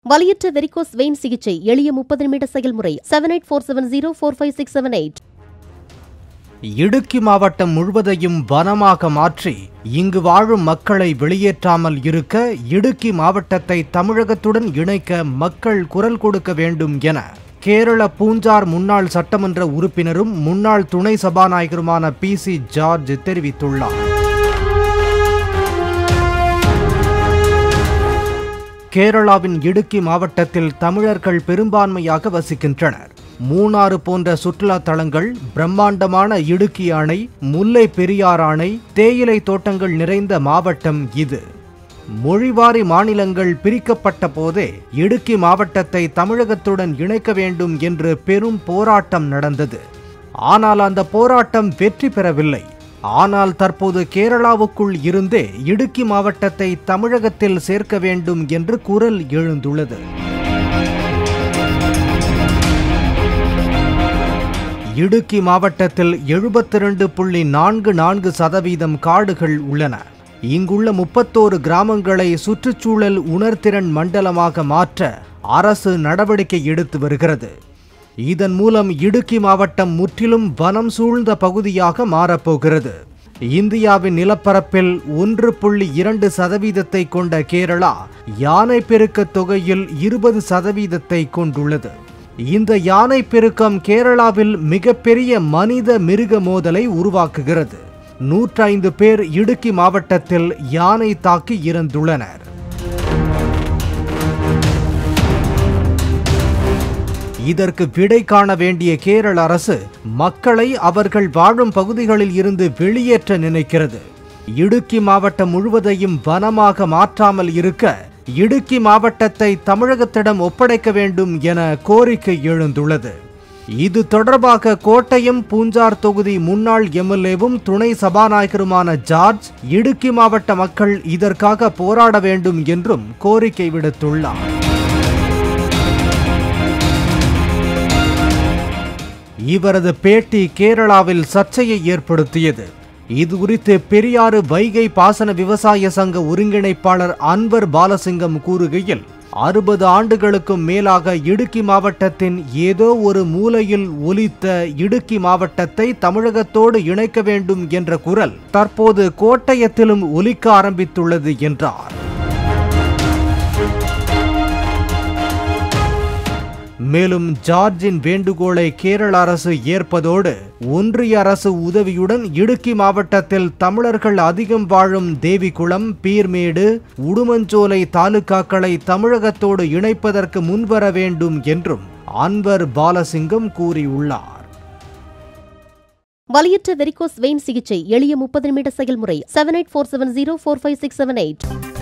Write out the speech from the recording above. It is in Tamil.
வலியற்ற வெரிகோஸ் வெயின் சிகிச்சை எளிய முப்பது நிமிட செயல்முறை seven eight four seven zero four five six seven eight Idukki மாவட்டம் முழுவதையும் வனமாக மாற்றி இங்கு வாழும் மக்களை வெளியேற்றாமல் இருக்க இடுக்கி மாவட்டத்தை தமிழகத்துடன் இணைக்க மக்கள் குரல் கொடுக்க வேண்டும் என கேரள பூஞ்சார் முன்னாள் சட்டமன்ற உறுப்பினரும் முன்னாள் துணை சபாநாயகருமான பி சி ஜார்ஜ் தெரிவித்துள்ளார் கேரளாவின் இடுக்கி மாவட்டத்தில் தமிழர்கள் பெரும்பான்மையாக வசிக்கின்றனர் மூணாறு போன்ற சுற்றுலா தலங்கள் பிரம்மாண்டமான இடுக்கி அணை முல்லை பெரியார் அணை தேயிலை தோட்டங்கள் நிறைந்த மாவட்டம் இது மொழிவாரி மாநிலங்கள் பிரிக்கப்பட்ட போதே இடுக்கி மாவட்டத்தை தமிழகத்துடன் இணைக்க வேண்டும் என்று பெரும் போராட்டம் நடந்தது ஆனால் அந்த போராட்டம் வெற்றி பெறவில்லை ஆனால் தற்போது கேரளாவுக்குள் இருந்தே இடுக்கி மாவட்டத்தை தமிழகத்தில் சேர்க்க வேண்டும் என்று குரல் எழுந்துள்ளது இடுக்கி மாவட்டத்தில் எழுபத்தி ரெண்டு புள்ளி நான்கு நான்கு சதவீதம் காடுகள் உள்ளன இங்குள்ள முப்பத்தோரு கிராமங்களை சுற்றுச்சூழல் உணர்திறன் மண்டலமாக மாற்ற அரசு நடவடிக்கை எடுத்து வருகிறது இதன் மூலம் இடுக்கி மாவட்டம் முற்றிலும் வனம் சூழ்ந்த பகுதியாக மாறப்போகிறது இந்தியாவின் நிலப்பரப்பில் ஒன்று புள்ளி இரண்டு சதவீதத்தை கொண்ட கேரளா யானை பெருக்க தொகையில் இருபது சதவீதத்தை கொண்டுள்ளது இந்த யானை பெருக்கம் கேரளாவில் மிகப்பெரிய மனித மிருக மோதலை உருவாக்குகிறது நூற்றைந்து பேர் இடுக்கி மாவட்டத்தில் யானை தாக்கி இறந்துள்ளனர் இதற்கு விடை காண வேண்டிய கேரள அரசு மக்களை அவர்கள் வாழும் பகுதிகளில் இருந்து வெளியேற்ற நினைக்கிறது இடுக்கி மாவட்டம் முழுவதையும் வனமாக மாற்றாமல் இருக்க இடுக்கி மாவட்டத்தை தமிழகத்திடம் ஒப்படைக்க வேண்டும் என கோரிக்கை எழுந்துள்ளது இது தொடர்பாக கோட்டயம் பூஞ்சார் தொகுதி முன்னாள் எம்எல்ஏவும் துணை சபாநாயகருமான ஜார்ஜ் இடுக்கி மாவட்ட மக்கள் இதற்காக போராட வேண்டும் என்றும் கோரிக்கை விடுத்துள்ளார் இவரது பேட்டி கேரளாவில் சர்ச்சையை ஏற்படுத்தியது இது குறித்து பெரியாறு வைகை பாசன விவசாய சங்க ஒருங்கிணைப்பாளர் அன்வர் பாலசிங்கம் கூறுகையில் அறுபது ஆண்டுகளுக்கும் மேலாக இடுக்கி மாவட்டத்தின் ஏதோ ஒரு மூலையில் ஒலித்த இடுக்கி மாவட்டத்தை தமிழகத்தோடு இணைக்க வேண்டும் என்ற குரல் தற்போது கோட்டயத்திலும் ஒலிக்க ஆரம்பித்துள்ளது என்றார் மேலும் ஜார்ஜின் வேண்டுகோளை கேரள அரசு ஏற்பதோடு ஒன்றிய அரசு உதவியுடன் இடுக்கி மாவட்டத்தில் தமிழர்கள் அதிகம் வாழும் தேவிகுளம் பீர்மேடு உடுமஞ்சோலை தாலுகாக்களை தமிழகத்தோடு இணைப்பதற்கு முன்வர வேண்டும் என்றும் அன்வர் பாலசிங்கம் கூறியுள்ளார் வலியற்ற வெரிகோஸ் வெயின் சிகிச்சை எளிய முப்பது நிமிட செயல்முறை seven eight four seven zero four five six seven eight